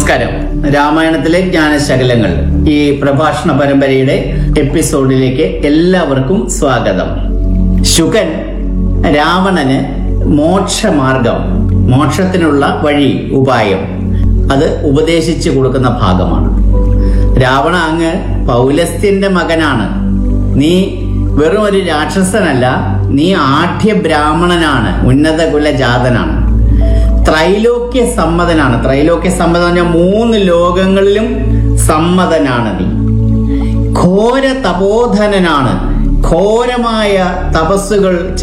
നമസ്കാരം രാമായണത്തിലെ ജ്ഞാനശകലങ്ങൾ ഈ പ്രഭാഷണ പരമ്പരയുടെ എപ്പിസോഡിലേക്ക് എല്ലാവർക്കും സ്വാഗതം ശുകൻ രാവണന് മോക്ഷമാർഗം മോക്ഷത്തിനുള്ള വഴി ഉപായം അത് ഉപദേശിച്ചു കൊടുക്കുന്ന ഭാഗമാണ് രാവണ അങ്ങ് പൗലസ്ത്യന്റെ മകനാണ് നീ വെറും ഒരു രാക്ഷസനല്ല നീ ആഠ്യ ബ്രാഹ്മണനാണ് ഉന്നത കുലജാതനാണ് ത്രൈലോക്യ സമ്മതനാണ് ത്രൈലോക്യ സമ്മതം എന്ന് പറഞ്ഞാൽ മൂന്ന് ലോകങ്ങളിലും സമ്മതനാണ് നീ ഘോര തപോധനനാണ് ഘോരമായ തപസ്സുകൾ